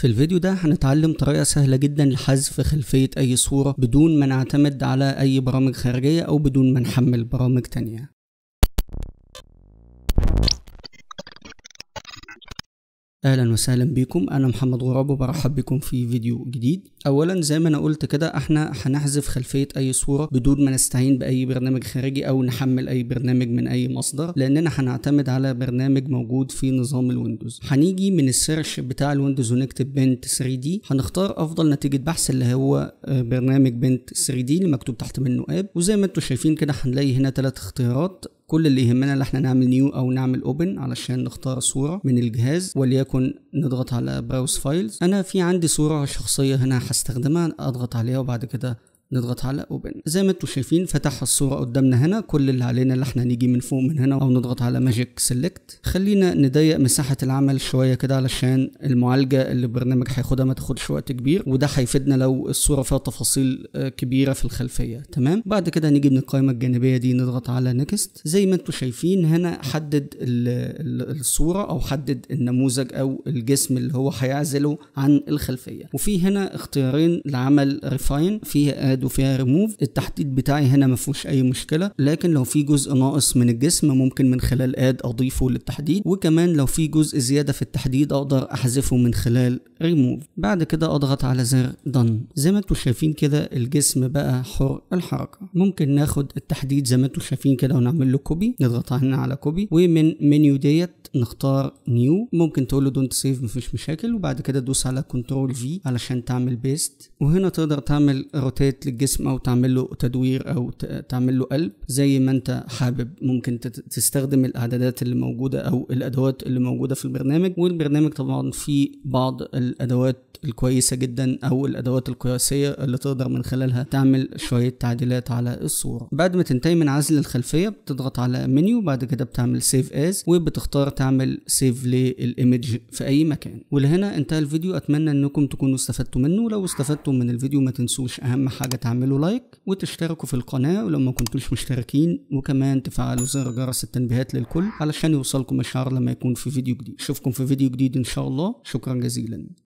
في الفيديو ده هنتعلم طريقة سهلة جدا لحذف خلفية أي صورة بدون ما نعتمد على أي برامج خارجية أو بدون ما نحمل برامج تانية اهلا وسهلا بكم انا محمد غراب وبرحب بكم في فيديو جديد اولا زي ما انا قلت كده احنا هنحذف خلفيه اي صوره بدون ما نستعين باي برنامج خارجي او نحمل اي برنامج من اي مصدر لاننا هنعتمد على برنامج موجود في نظام الويندوز هنيجي من السيرش بتاع الويندوز ونكتب بنت 3 دي هنختار افضل نتيجه بحث اللي هو برنامج بنت 3 دي اللي مكتوب تحت منه اب وزي ما انتم شايفين كده هنلاقي هنا ثلاث اختيارات كل اللي يهمنا ان احنا نعمل نيو او نعمل اوبن علشان نختار صوره من الجهاز وليكن نضغط على براوس فايلز انا في عندي صوره شخصيه هنا هستخدمها اضغط عليها وبعد كده نضغط على اوبن زي ما انتم شايفين فتح الصوره قدامنا هنا كل اللي علينا اللي احنا نيجي من فوق من هنا او نضغط على ماجيك سيلكت خلينا نضيق مساحه العمل شويه كده علشان المعالجه اللي البرنامج هياخدها ما تاخدش وقت كبير وده هيفيدنا لو الصوره فيها تفاصيل كبيره في الخلفيه تمام بعد كده نيجي من القائمه الجانبيه دي نضغط على نيكست زي ما انتم شايفين هنا حدد الصوره او حدد النموذج او الجسم اللي هو هيعزله عن الخلفيه وفي هنا اختيارين لعمل ريفاين فيها اد وفيها ريموف التحديد بتاعي هنا ما فيهوش اي مشكله لكن لو في جزء ناقص من الجسم ممكن من خلال اد اضيفه للتحديد وكمان لو في جزء زياده في التحديد اقدر احذفه من خلال ريموف بعد كده اضغط على زر دن زي ما انتم شايفين كده الجسم بقى حر الحركه ممكن ناخد التحديد زي ما انتم شايفين كده ونعمل له كوبي نضغط هنا على كوبي ومن منيو ديت نختار نيو ممكن تقول له دونت سيف مفيش مشاكل وبعد كده تدوس على كنترول في علشان تعمل بيست وهنا تقدر تعمل روتيت للجسم او تعمل له تدوير او تعمل له قلب زي ما انت حابب ممكن تستخدم الاعدادات اللي موجوده او الادوات اللي موجوده في البرنامج والبرنامج طبعا فيه بعض الادوات الكويسه جدا او الادوات القياسيه اللي تقدر من خلالها تعمل شويه تعديلات على الصوره بعد ما تنتهي من عزل الخلفيه بتضغط على منيو بعد كده بتعمل سيف از وبتختار تعمل سيف للايمج في اي مكان ولهنا انتهى الفيديو اتمنى انكم تكونوا استفدتوا منه لو استفدتوا من الفيديو ما تنسوش اهم حاجه تعملوا لايك وتشتركوا في القناه ولو ما كنتوش مشتركين وكمان تفعلوا زر جرس التنبيهات للكل علشان يوصلكم اشعار لما يكون في فيديو جديد اشوفكم في فيديو جديد ان شاء الله شكرا جزيلا